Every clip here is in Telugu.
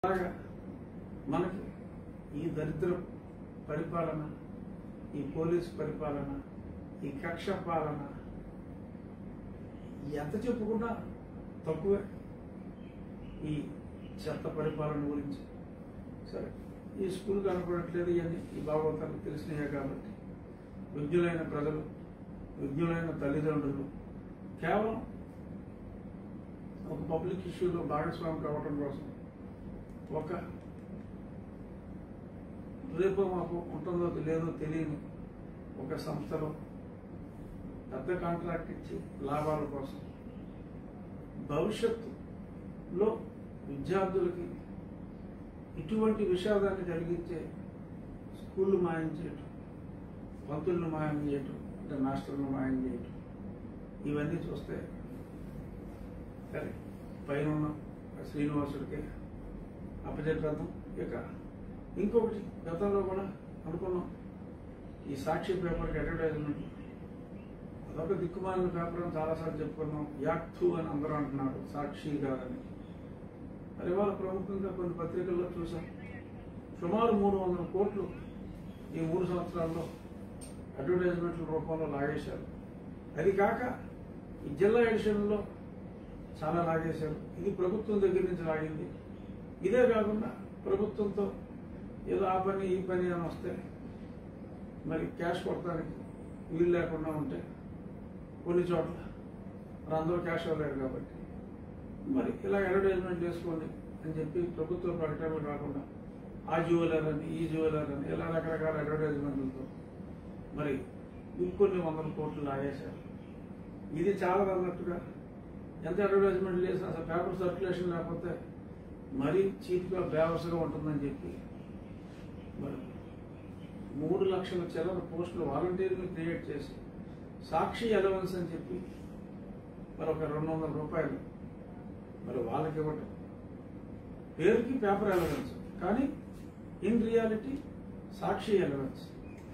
అలాగా మనకి ఈ దరిద్ర పరిపాలన ఈ పోలీస్ పరిపాలన ఈ కక్ష పాలన ఎంత చెప్పుకున్నా తక్కువే ఈ చెత్త పరిపాలన గురించి సరే ఈ స్కూల్ కనపడట్లేదు ఇవన్నీ ఈ భాగవతాలు తెలిసినాయే కాబట్టి విజ్ఞులైన ప్రజలు విజ్ఞులైన తల్లిదండ్రులు కేవలం ఒక పబ్లిక్ ఇష్యూలో భాగస్వామి కావటం కోసం ఒక రేపు మాకు ఉంటుందో లేదో తెలియని ఒక సంస్థలో పెద్ద కాంట్రాక్ట్ ఇచ్చి లాభాల కోసం భవిష్యత్తులో విద్యార్థులకి ఇటువంటి విషాదాన్ని కలిగించే స్కూళ్ళు మాయం చేయటం పంతులను మాయం చేయటం అంటే మాస్టర్ను మాయం చేయటం ఇవన్నీ చూస్తే సరే పైన ఉన్న శ్రీనివాసుడికి అప్పచెప్పేద్దాం ఇక ఇంకొకటి గతంలో కూడా అనుకున్నాం ఈ సాక్షి పేపర్కి అడ్వర్టైజ్మెంట్ అదొక దిక్కుమాలిన పేపర్ అని చాలాసార్లు చెప్పుకున్నాం యాక్టు అని అందరూ అంటున్నారు సాక్షి కాదని మరి ఇవాళ ప్రముఖంగా కొన్ని పత్రికల్లో చూసాం సుమారు మూడు వందల కోట్లు ఈ మూడు సంవత్సరాల్లో అడ్వర్టైజ్మెంట్ల రూపంలో లాగేశారు అది కాక ఈ జిల్లా ఎడిషన్లో చాలా లాగేశారు ఇది ప్రభుత్వం దగ్గర నుంచి లాగింది ఇదే కాకుండా ప్రభుత్వంతో ఏదో ఆ పని ఈ పని అని వస్తే మరి క్యాష్ కొడతానికి వీలు లేకుండా ఉంటే కొన్ని చోట్ల మరి అందరూ క్యాష్ ఇవ్వలేరు కాబట్టి మరి ఇలా అడ్వర్టైజ్మెంట్ చేసుకోండి అని చెప్పి ప్రభుత్వ ప్రకటనలు కాకుండా ఆ జ్యువెలర్ అని ఈ జ్యువెలర్ అని ఇలా రకరకాల అడ్వర్టైజ్మెంట్లతో మరి ఇంకొన్ని వందల కోట్లు లాగేశారు ఇది చాలా అన్నట్టుగా ఎంత అడ్వర్టైజ్మెంట్ చేసినా అసలు పేపర్ సర్క్యులేషన్ లేకపోతే మరీ చీప్గా బేవసగా ఉంటుందని చెప్పి మరి మూడు లక్షల చిల్లర పోస్టులు వాలంటీర్లు క్రియేట్ చేసి సాక్షి అలవెన్స్ అని చెప్పి మరి ఒక రెండు వందల రూపాయలు మరి వాళ్ళకి ఇవ్వటం పేరుకి పేపర్ అలవెన్స్ కానీ in reality Sakshi allowance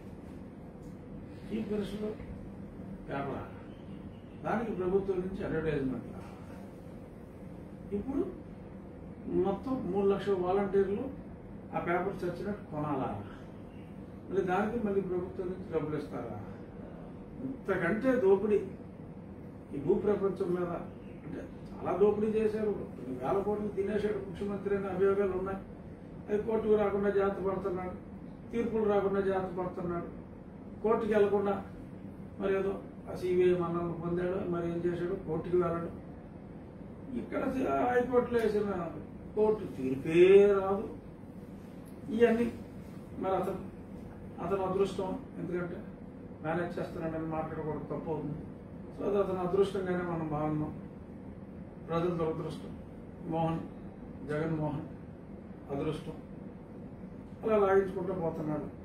chief minister paper దానికి ప్రభుత్వం నుంచి అడ్వర్టైజ్మెంట్ ఇప్పుడు మొత్తం మూడు లక్షల వాలంటీర్లు ఆ పేపర్ చచ్చినట్టు కొనాలా మళ్ళీ దానికి మళ్ళీ ప్రభుత్వం నుంచి డబ్బులు ఇస్తారా ఇంతకంటే దోపిడీ ఈ భూ ప్రపంచం మీద అంటే చాలా దోపిడీ చేశారు కొన్ని వేల కోట్లు తినేశాడు ముఖ్యమంత్రి అనే అభియోగాలు ఉన్నాయి అది కోర్టుకు రాకుండా జాగ్రత్త పడుతున్నాడు తీర్పులు రాకుండా జాగ్రత్త పడుతున్నాడు కోర్టుకి వెళ్లకుండా మరి ఏదో ఆ సిబిఐ మన్నలు పొందాడు మరి ఏం చేశాడు కోర్టుకి వెళ్ళడు ఇక్కడ హైకోర్టులో వేసిన కోర్టు తీర్పే రాదు ఇవన్నీ మరి అతను అతను అదృష్టం ఎందుకంటే మేనేజ్ చేస్తున్నాడని మాట్లాడకూడదు తప్పు అవుతుంది సో అది అతను అదృష్టంగానే మనం భావిన్నాం ప్రజల దురదృష్టం మోహన్ జగన్మోహన్ అదృష్టం అలా లాగించుకుంటూ పోతున్నాడు